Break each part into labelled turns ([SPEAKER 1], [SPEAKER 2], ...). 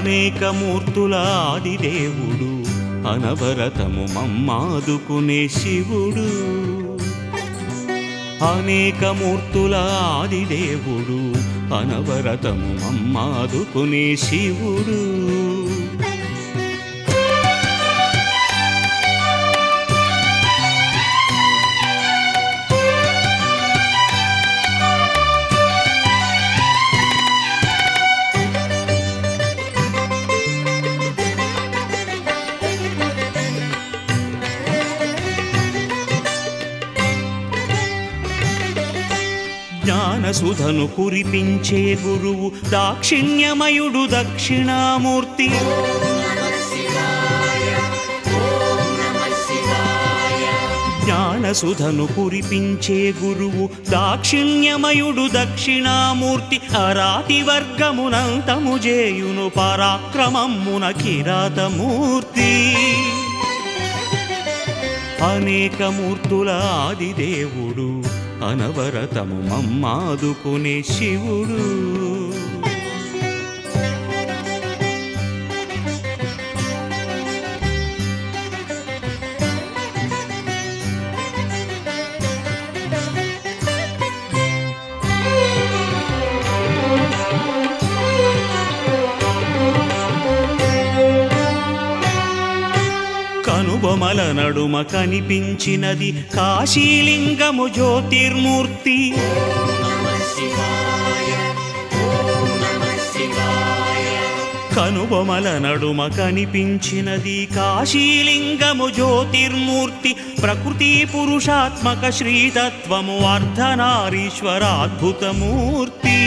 [SPEAKER 1] అనేక మూర్తుల ఆదిదేవుడు అనవరతము మమ్మాదుకునే శివుడు అనేక మూర్తుల ఆదిదేవుడు అనవరతము మమ్మాదుకునే శివుడు జ్ఞానసుధను కురిపించే గురువు దాక్షిణ్యమయుడు దక్షిణామూర్తి జ్ఞానసుధను కురిపించే గురువు దాక్షిణ్యమయుడు దక్షిణామూర్తి అరాతి వర్గమునంతము జేయును పరాక్రమమున కిరాతమూర్తి అనేక మూర్తుల ఆదిదేవుడు అనవరతము మమ్మాదుకునే శివుడు కనుబొమల నడుమ కనిపించినది కాశీలింగము జ్యోతిర్మూర్తి కనుబొమల నడుమ కనిపించినది కాశీలింగము జ్యోతిర్మూర్తి ప్రకృతి పురుషాత్మక శ్రీతత్వము అర్ధనారీశ్వరాద్భుతమూర్తి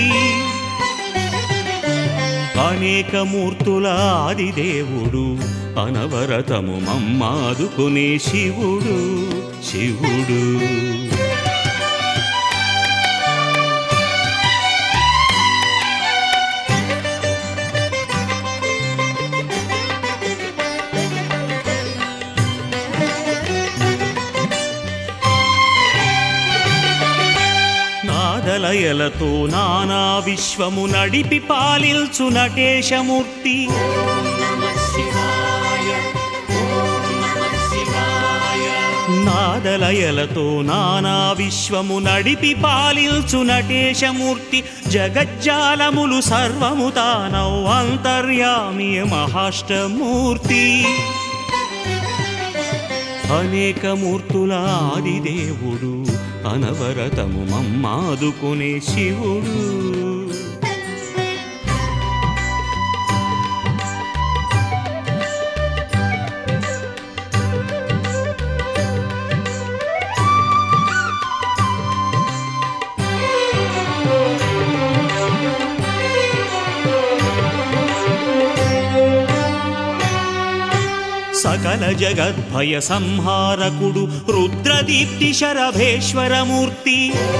[SPEAKER 1] అనేక మూర్తుల ఆదిదేవుడు అనవరతము మమ్మాదుకునే శివుడు శివుడు నాదలయలతో నానా విశ్వము నడిపి పాలిల్చు నటేశమూర్తి నాదలయలతో నానా విశ్వము నడిపి పాలిల్చు నటేశమూర్తి జగజ్జాలములు సర్వము తానౌ అంతర్యామి మహాష్టమూర్తి అనేక మూర్తుల ఆదిదేవుడు అనవరతము మమ్మాదుకునే శివుడు సకల జగద్భయ సంహారకుడు రుద్రదీప్తి శరభేశ్వరమూర్తి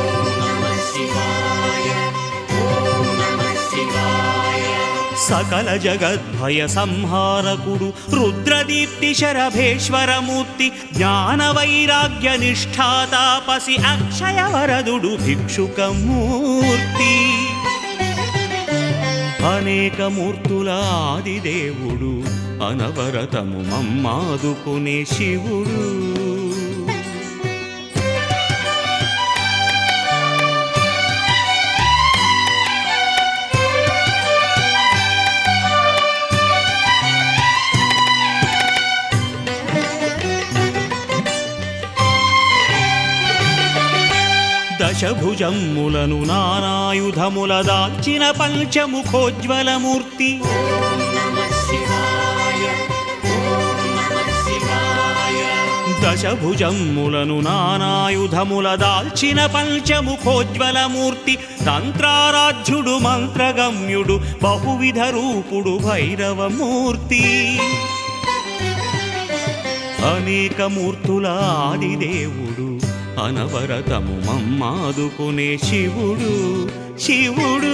[SPEAKER 1] సకల జగద్భయ సంహారకుడు రుద్రదీప్తి శరభేశ్వరమూర్తి జ్ఞాన వైరాగ్య నిష్ఠాతాపసి అక్షయ వరదుడు భిక్షుకమూర్తి అనేక మూర్తుల ఆదిదేవుడు అనవరతము మమ్మాదుకునే శివుడు దశభుజమ్ములను నానాయుధముల దాల్చిన పంచముఖోజ్వలమూర్తి దశభుజమ్ములను నానాయుధముల దాల్చిన పంచముఖోజ్వలమూర్తి తంత్రారాధ్యుడు మంత్రగమ్యుడు బహువిధ రూపుడు భైరవమూర్తి అనేక మూర్తుల ఆదిదేవుడు అనవరతము మమ్మాదుకునే శివుడు శివుడు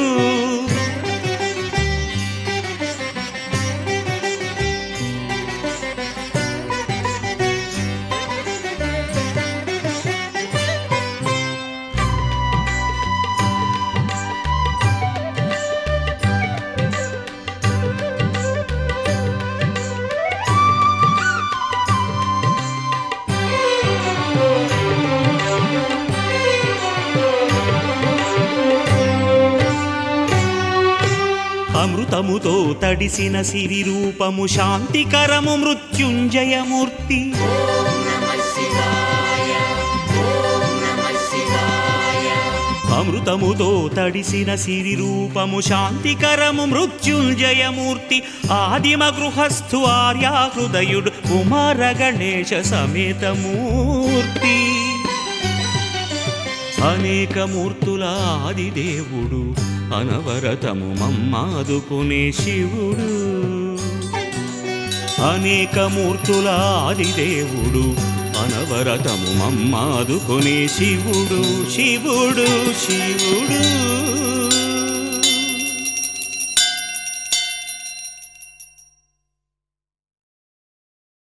[SPEAKER 1] అమృతముతో తడిసిన సిరి రూపము శాంతికరము మృత్యుంజయమూర్తి అమృతముతో తడిసిన సిరి రూపము శాంతికరము మృత్యుంజయమూర్తి ఆదిమ గృహస్థు ఆర్యా హృదయుడు కుమార గణేశ సమేతమూర్తి అనేక మూర్తుల ఆదిదేవుడు అనవరతము మమ్మాదుకునే శివుడు అనేక మూర్తుల ఆదిదేవుడు అనవరతము మమ్మాదుకునే శివుడు శివుడు శివుడు